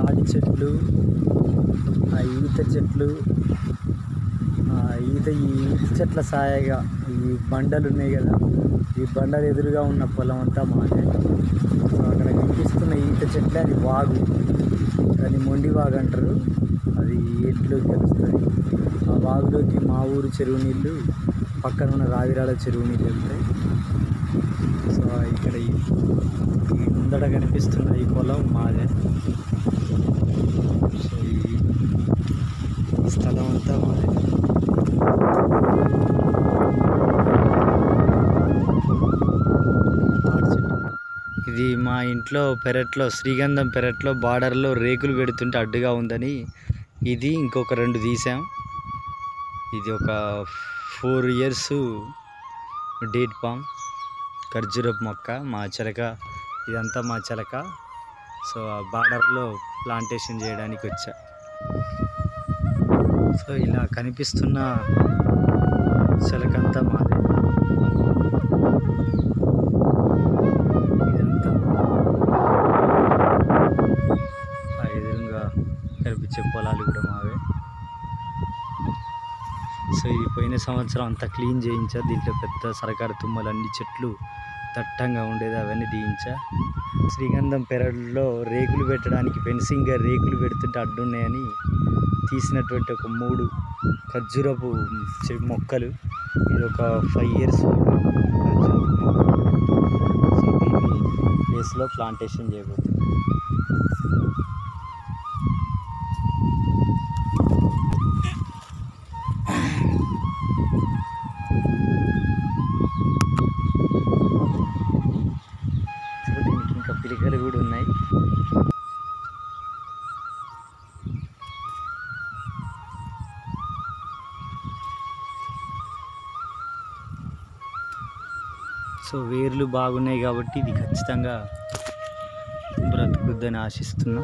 తాడి చెట్లు ఆ ఈత చెట్లు ఆ ఈత ఈ ఈత చెట్ల సాయగా ఈ బండలు ఉన్నాయి కదా ఈ బండలు ఎదురుగా ఉన్న పొలం అంతా మాదే సో అక్కడ కనిపిస్తున్న ఈత చెట్లే అది వాగు దాన్ని మొండి వాగు అంటారు అది ఎట్లోకి కలుస్తుంది ఆ వాగులోకి మా ఊరు చెరువు నీళ్ళు పక్కన ఉన్న రావిరాల చెరువు నీళ్ళు వెళ్తాయి సో ఇక్కడ ఈ ఈ ముందట కనిపిస్తున్న ఈ పొలం మాదే సో ఈ ఈ స్థలం అంతా మాదే తాడి చెట్టు. ఇది మా ఇంట్లో పెరట్లో శ్రీగంధం పెరట్లో బార్డర్లో రేకులు పెడుతుంటే అడ్డుగా ఉందని ఇది ఇంకొక రెండు తీసాం ఇది ఒక ఫోర్ ఇయర్స్ డేట్ పామ్ ఖర్జూరపు మొక్క మా చిలక ఇదంతా మా చిలక సో ఆ బార్డర్లో ప్లాంటేషన్ చేయడానికి వచ్చా సో ఇలా కనిపిస్తున్న చిలకంతా మాదే ఇదంతా ఆ ఎదురుగా కనిపించే పొలాలు కూడా మావే సో ఇది పోయిన సంవత్సరం అంతా క్లీన్ చేయించా దీంట్లో పెద్ద సరకారు తుమ్మలు అన్ని చెట్లు దట్టంగా ఉండేది అవన్నీ తీయించా శ్రీగంధం పెరడులో రేకులు పెట్టడానికి ఫెన్సింగ్గా రేకులు పెడుతుంటే అడ్డున్నాయని తీసినటువంటి ఒక మూడు ఖర్జూరపు చె- మొక్కలు ఇది ఒక ఫైవ్ ఇయర్స్ ఖర్జూరపు మొక్కలు సో దీన్ని ప్లేస్లో ప్లాంటేషన్ చేయబోతుంది సో దీనికి ఇంకా పిలికలు కూడా ఉన్నాయి సో వేర్లు బాగున్నాయి కాబట్టి ఇది ఖచ్చితంగా బ్రతుకుద్దని ఆశిస్తున్నా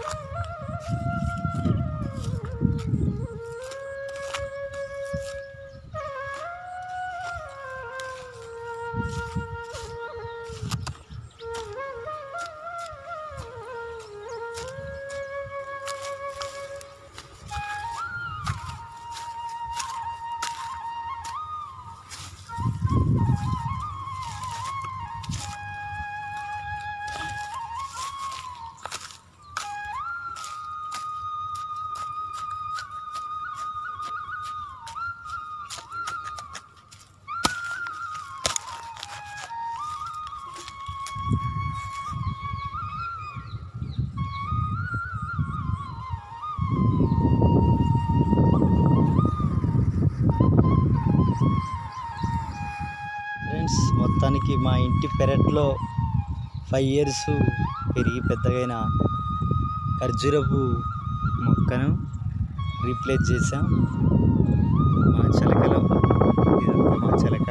ఫ్రెండ్స్ మొత్తానికి మా ఇంటి పెరట్లో ఫైవ్ ఇయర్స్ పెరిగి పెద్దగైన ఖర్జూరపు మొక్కను రీప్లేస్ చేసాం మా చిలకలో ఇదంతా మా చిలక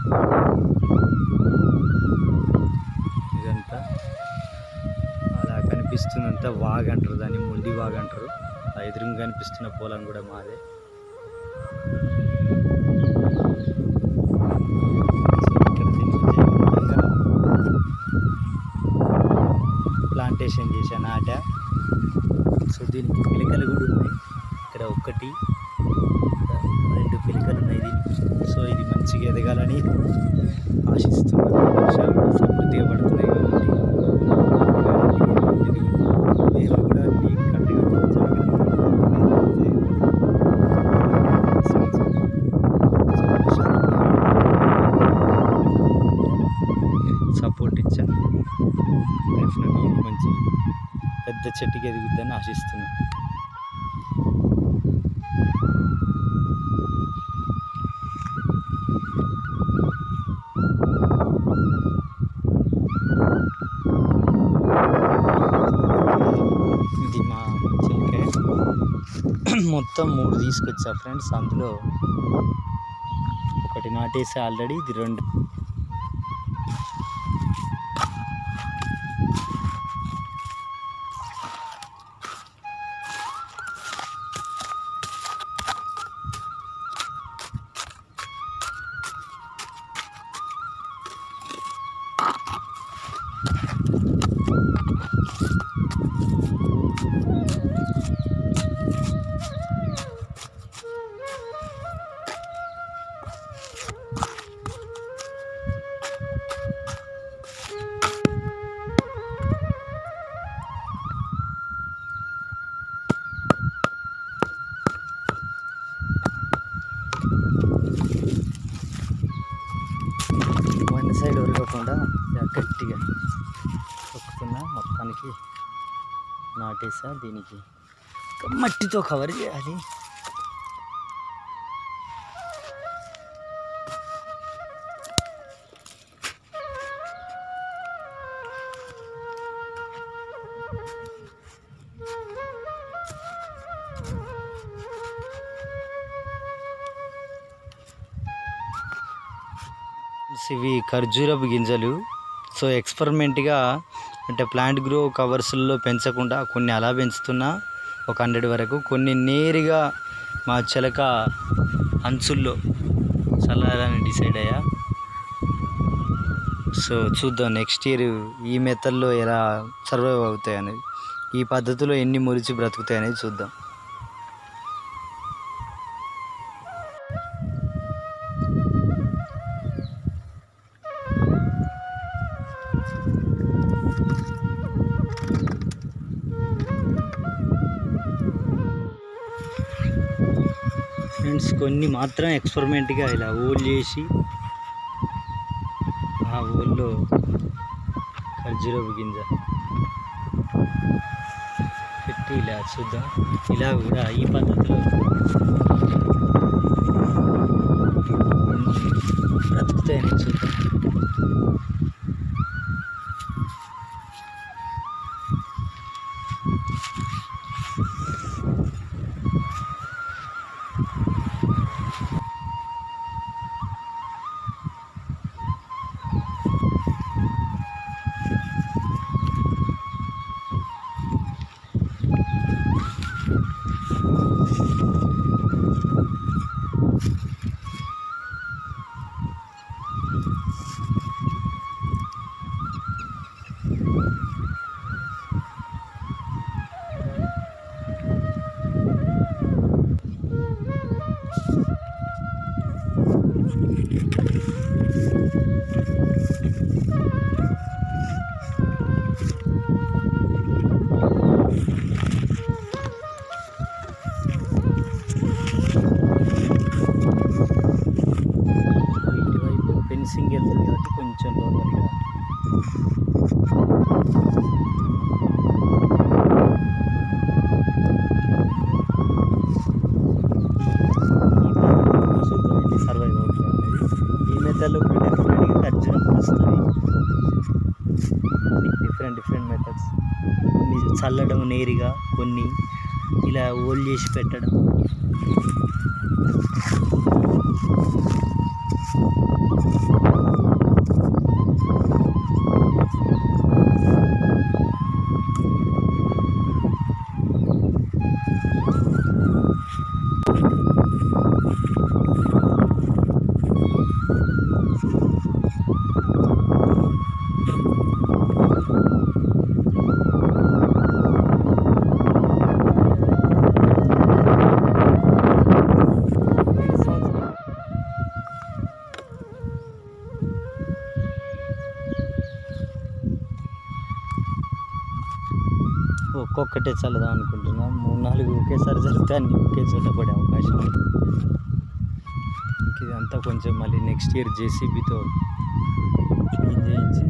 ఇదంతా అలా కనిపిస్తుందంతా వాగ్ అంటారు దాన్ని మొండి వాగ్ అంటారు ఆ ఎదురుగా కనిపిస్తున్న పొలం కూడా మాదే సో ఇక్కడ దీన్ని విజయవంతంగా ప్లాంటేషన్ చేశా నాట సో దీనికి పిలకలు కూడా ఉన్నాయి ఇక్కడ ఒకటి ఇక్కడ రెండు పిలకలు ఉన్నాయి దీనికి సో ఇది మంచిగా ఎదగాలని ఆశిస్తున్నాను వర్షాలు కూడా సమృద్ధిగా పడుతున్నాయి కాబట్టి ఇది వేర్లు కూడా అన్ని కట్టుగా సపోర్ట్ ఇచ్చా డెఫినెట్లీ మంచి పెద్ద చెట్టుకి ఎదుగుద్దని ఆశిస్తున్నా ఇది మా చిలకాయ మొత్తం మూడు తీసుకొచ్చా ఫ్రెండ్స్ అందులో ఒకటి నాటేసి ఆల్రెడీ ఇది రెండు వన్ సైడ్ ఉరగకుండా ఇలా గట్టిగా తొక్కుతున్నా మొత్తానికి నాటేసా దీనికి ఒక మట్టితో కవర్ చేయాలి ఇవి ఖర్జూరపు గింజలు సో ఎక్స్పెరిమెంట్గా అంటే ప్లాంట్ గ్రో కవర్స్లో పెంచకుండా కొన్ని అలా పెంచుతున్నా ఒక హండ్రెడ్ వరకు కొన్ని నేరుగా మా చిలక అంచుల్లో చల్లాలని డిసైడ్ అయ్యా సో చూద్దాం నెక్స్ట్ ఇయర్ ఈ మెథడ్లో ఎలా సర్వైవ్ అవుతాయి అనేది ఈ పద్ధతిలో ఎన్ని మొలిచి బ్రతుకుతాయి అనేది చూద్దాం ఫ్రెండ్స్ కొన్ని మాత్రం ఎక్స్పెరిమెంట్గా ఇలా ఓల్ చేసి ఆ ఓల్లో ఖర్జూరపు గింజ పెట్టి ఇలా చూద్దాం ఇలా కూడా ఈ పద్ధతిలో బ్రతుకుతాయని చూద్దాం ఇటువైపు ఫెన్సింగ్ వెళ్తుంది కాబట్టి కొంచెం లోపలిగా చూద్దాం ఎన్ని సర్వైవ్ అవుతుంది అనేది ఈ మెథడ్లో కూడా డెఫినెట్గా ఖర్జూరం వస్తుంది డిఫరెంట్ డిఫరెంట్ మెథడ్స్ కొన్ని చల్లడం నేరుగా కొన్ని ఇలా ఓల్ చేసి పెట్టడం ఒక్కొక్కటే చల్లదాం అనుకుంటున్నాం మూడు నాలుగు ఒకేసారి చల్లితే అన్ని ఒకే చోట పడే అవకాశం ఉంది ఇంక ఇదంతా కొంచెం మళ్ళీ నెక్స్ట్ ఇయర్ జేసీబీతో క్లీన్ చేయించి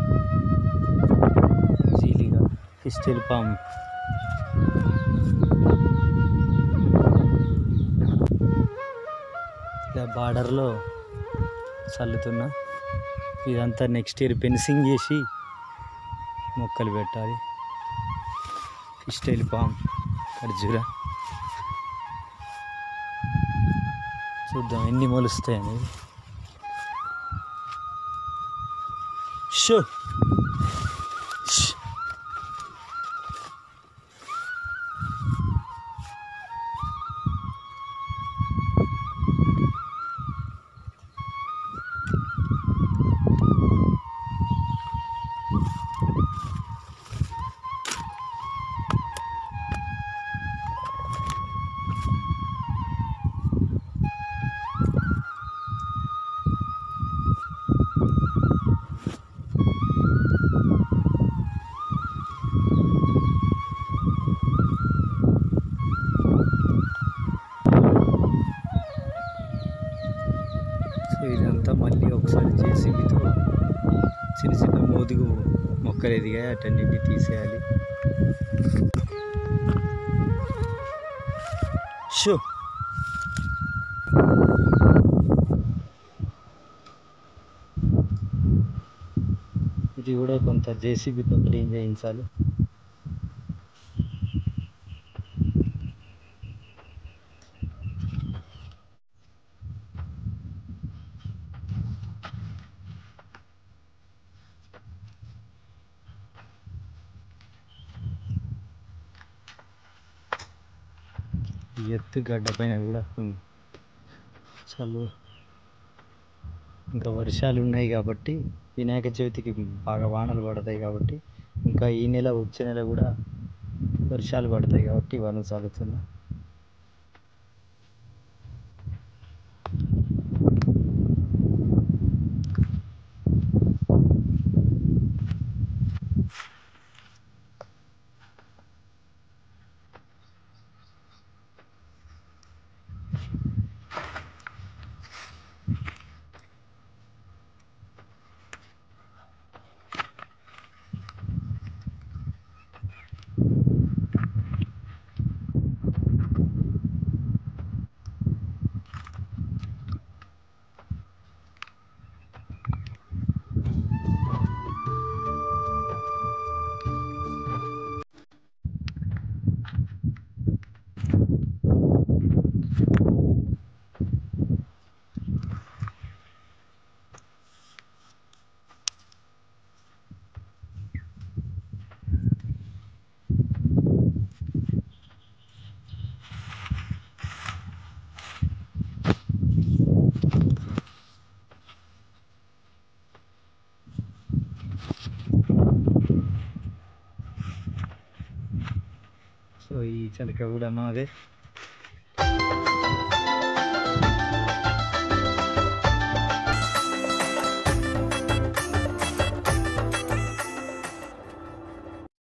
జీలీగా ఫిస్టెల్ పామ్ ఇలా బార్డర్లో చల్లుతున్నా ఇదంతా నెక్స్ట్ ఇయర్ ఫెన్సింగ్ చేసి మొక్కలు పెట్టాలి ఫిస్టైల్ పామ్ ఖర్జూర చూద్దాం ఎన్ని మొలుస్తాయి అనేది షో ష్. చిన్న చిన్న మోదుగు మొక్కలు ఎదిగాయి అటన్నిటిని తీసేయాలి షో ఇది కూడా కొంత జేసీబీతో క్లీన్ చేయించాలి ఈ ఎత్తు గడ్డ పైన కూడా ఉమ్, చలు ఇంకా వర్షాలు ఉన్నాయి కాబట్టి వినాయక చవితికి బాగా వానలు పడతాయి కాబట్టి ఇంకా ఈ నెల వచ్చే నెల కూడా వర్షాలు పడతాయి కాబట్టి వనం సాగుతుంది సో ఈ చిలక కూడా అదే